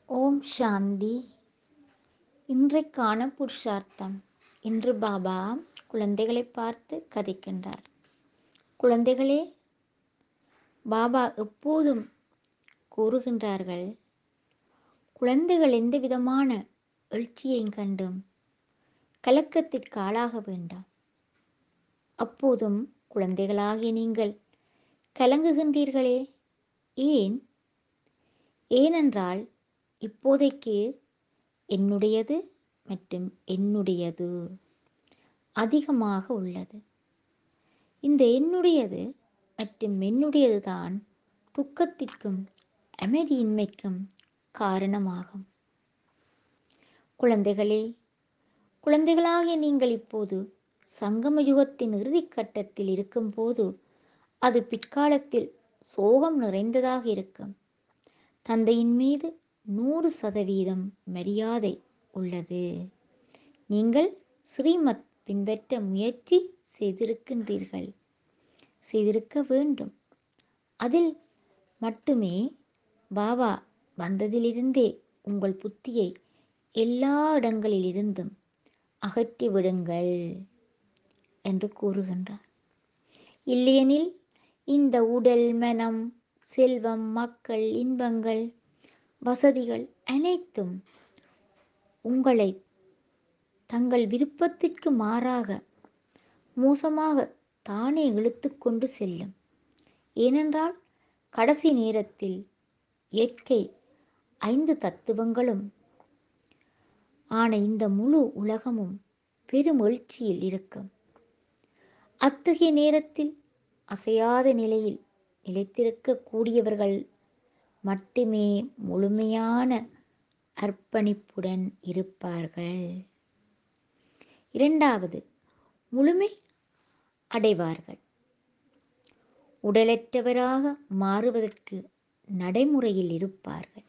ஓம் சாந்தி இன்றைக்கான புருஷார்த்தம் இன்று பாபா குழந்தைகளை பார்த்து கதைக்கின்றார் குழந்தைகளே பாபா எப்போதும் கூறுகின்றார்கள் குழந்தைகள் எந்த விதமான எழுச்சியையும் கண்டும் கலக்கத்திற்கு ஆளாக வேண்டாம் அப்போதும் குழந்தைகளாகிய நீங்கள் கலங்குகின்றீர்களே ஏன் ஏனென்றால் இப்போதைக்கு என்னுடையது மற்றும் என்னுடையது அதிகமாக உள்ளது இந்த என்னுடையது மற்றும் என்னுடையது தான் துக்கத்திற்கும் அமைதியின்மைக்கும் காரணமாகும் குழந்தைகளே குழந்தைகளாகிய நீங்கள் இப்போது சங்கம யுகத்தின் இறுதிக்கட்டத்தில் இருக்கும்போது அது பிற்காலத்தில் சோகம் நிறைந்ததாக இருக்கும் தந்தையின் மீது நூறு சதவீதம் மரியாதை உள்ளது நீங்கள் ஸ்ரீமத் பின்பற்ற முயற்சி செய்திருக்கின்றீர்கள் செய்திருக்க வேண்டும் அதில் மட்டுமே பாபா வந்ததிலிருந்தே உங்கள் புத்தியை எல்லா இடங்களிலிருந்தும் அகற்றி விடுங்கள் என்று கூறுகின்றார் இல்லையெனில் இந்த உடல் மனம் செல்வம் மக்கள் இன்பங்கள் வசதிகள் அனைத்தும் உங்களை தங்கள் விருப்பத்திற்கு மாறாக மோசமாக தானே இழுத்து கொண்டு செல்லும் ஏனென்றால் கடைசி நேரத்தில் இயற்கை ஐந்து தத்துவங்களும் ஆன இந்த முழு உலகமும் பெரும் எழுச்சியில் இருக்கும் அத்தகைய நேரத்தில் அசையாத நிலையில் நிலைத்திருக்க கூடியவர்கள் மட்டுமே முழுமையான அர்ப்பணிப்புடன் இருப்பார்கள் இரண்டாவது முழுமை அடைவார்கள் உடலற்றவராக மாறுவதற்கு நடைமுறையில் இருப்பார்கள்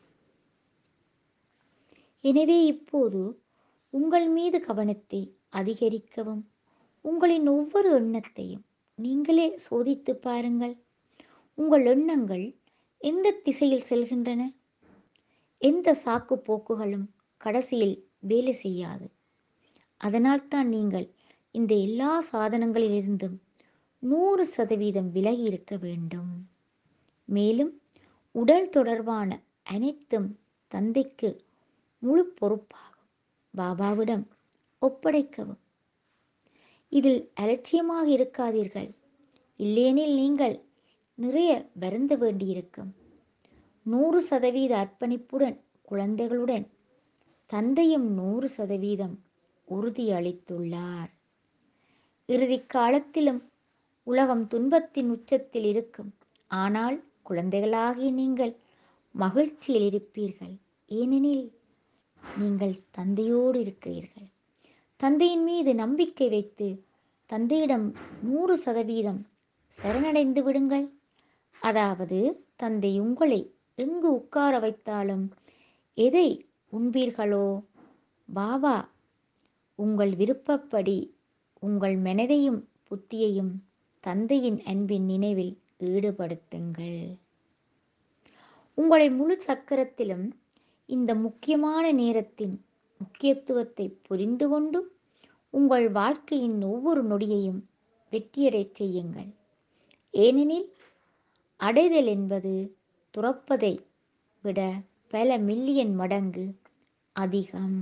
எனவே இப்போது உங்கள் மீது கவனத்தை அதிகரிக்கவும் உங்களின் ஒவ்வொரு எண்ணத்தையும் நீங்களே சோதித்து பாருங்கள் உங்கள் எண்ணங்கள் எந்த திசையில் செல்கின்றன எந்த சாக்கு போக்குகளும் கடைசியில் வேலை செய்யாது அதனால்தான் நீங்கள் இந்த எல்லா சாதனங்களிலிருந்தும் நூறு சதவீதம் விலகி இருக்க வேண்டும் மேலும் உடல் தொடர்பான அனைத்தும் தந்தைக்கு முழு பொறுப்பாகும் பாபாவிடம் ஒப்படைக்கவும் இதில் அலட்சியமாக இருக்காதீர்கள் இல்லையெனில் நீங்கள் நிறைய வருந்த வேண்டியிருக்கும் நூறு சதவீத அர்ப்பணிப்புடன் குழந்தைகளுடன் தந்தையும் நூறு சதவீதம் உறுதி அளித்துள்ளார் இறுதி காலத்திலும் உலகம் துன்பத்தின் உச்சத்தில் இருக்கும் ஆனால் குழந்தைகளாகிய நீங்கள் மகிழ்ச்சியில் இருப்பீர்கள் ஏனெனில் நீங்கள் தந்தையோடு இருக்கிறீர்கள் தந்தையின் மீது நம்பிக்கை வைத்து தந்தையிடம் நூறு சதவீதம் சரணடைந்து விடுங்கள் அதாவது தந்தை உங்களை எங்கு உட்கார வைத்தாலும் எதை உண்பீர்களோ பாபா உங்கள் விருப்பப்படி உங்கள் மனதையும் புத்தியையும் தந்தையின் அன்பின் நினைவில் ஈடுபடுத்துங்கள் உங்களை முழு சக்கரத்திலும் இந்த முக்கியமான நேரத்தின் முக்கியத்துவத்தை புரிந்து கொண்டு உங்கள் வாழ்க்கையின் ஒவ்வொரு நொடியையும் வெற்றியடைச் செய்யுங்கள் ஏனெனில் அடைதல் என்பது துறப்பதை விட பல மில்லியன் மடங்கு அதிகம்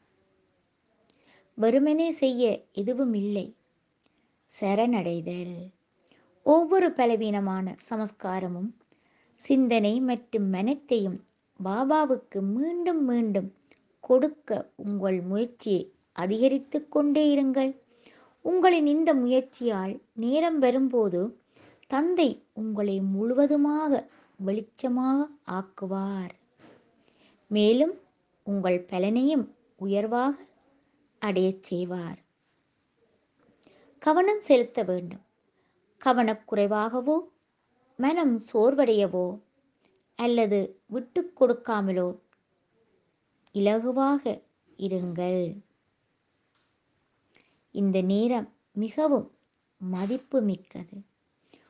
வெறுமனே செய்ய எதுவும் இல்லை சரணடைதல் ஒவ்வொரு பலவீனமான சமஸ்காரமும் சிந்தனை மற்றும் மனத்தையும் பாபாவுக்கு மீண்டும் மீண்டும் கொடுக்க உங்கள் முயற்சியை அதிகரித்து கொண்டே இருங்கள் உங்களின் இந்த முயற்சியால் நேரம் வரும்போது தந்தை உங்களை முழுவதுமாக வெளிச்சமாக ஆக்குவார் மேலும் உங்கள் பலனையும் உயர்வாக அடையச் செய்வார் கவனம் செலுத்த வேண்டும் கவனக்குறைவாகவோ மனம் சோர்வடையவோ அல்லது விட்டு கொடுக்காமலோ இலகுவாக இருங்கள் இந்த நேரம் மிகவும் மதிப்பு மிக்கது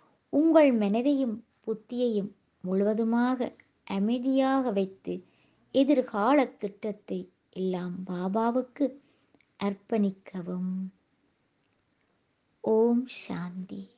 உங்கள் மனதையும் புத்தியையும் முழுவதுமாக அமைதியாக வைத்து எதிர்கால திட்டத்தை எல்லாம் பாபாவுக்கு அர்ப்பணிக்கவும் ஓம் சாந்தி